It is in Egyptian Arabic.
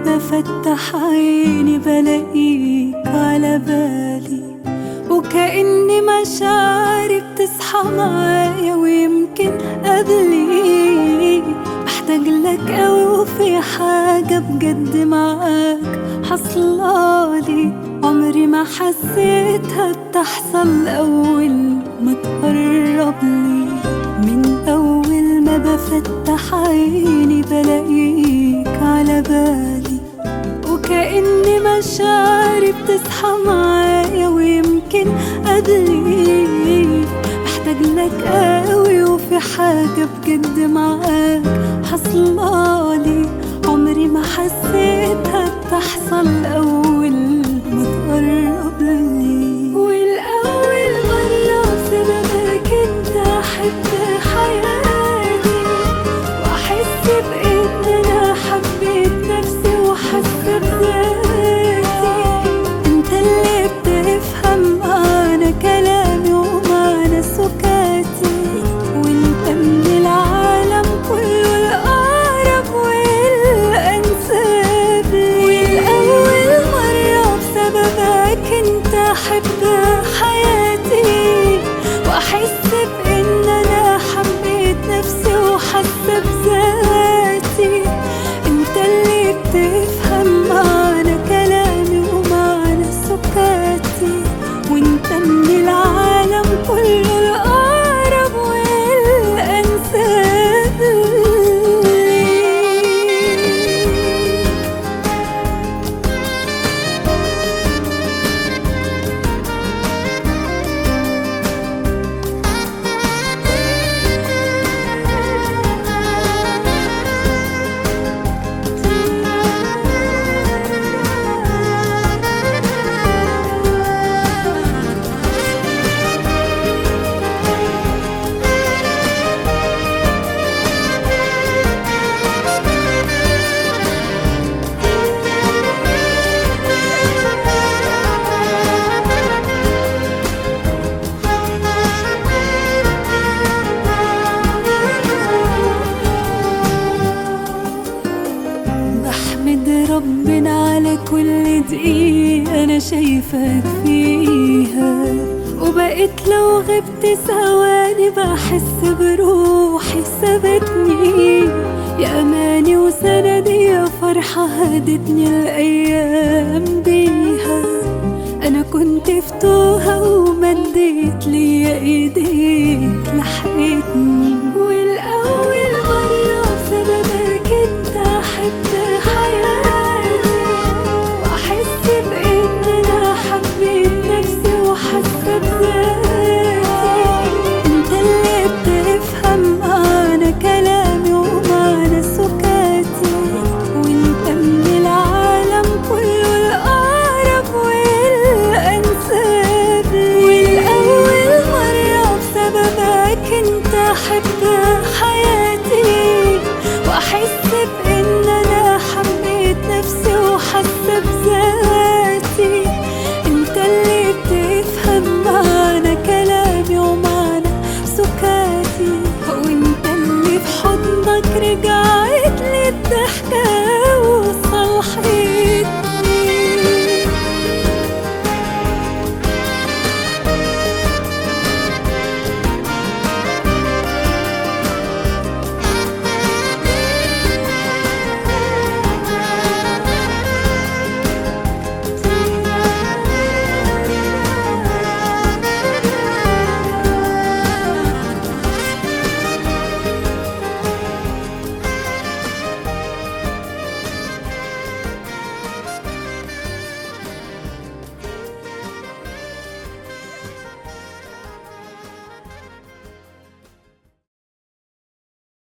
بفتح عيني بلاقيك على بالي وكأني مشاعري بتصحى معايا ويمكن قبلي بحتاج لك أوي وفي حاجة بجد معاك حصلالي عمري ما حسيتها بتحصل أول ما تقرب لي من أول ما بفتح عيني بلاقيك على بالي وكأني مشاعري بتصحى معايا ويمكن قبلي بحتاج لك قوي وفي حاجة بجد معاك حصلالي عمري ما حسيتها بتحصل أول ما تقرب لي والأول مرة بسببك انت أحب حياتي وأحس بإن أنا حبيت نفسي وحاسة بذاتي انت اللي بتفهم معنى كلامي ومعنى سكاتي وانت من العالم كله الأقرب والأنسب والأول مرة بسببك انت أحب حياتي وأحس بإن أنا حبيت نفسي وحاسة بذاتي انت اللي بتفهم معنى كلامي ومعنى سكاتي وانت من العالم كله الأقرب والأنسب لي بحمد ربنا على كل دقيقة أنا شايفاك فيها وبقيت لو غبت ثواني بحس بروحي سابتني يا أماني وسندي يا فرحة هدتني الأيام بيها أنا كنت في توها ومديت لي إيديك لحقتني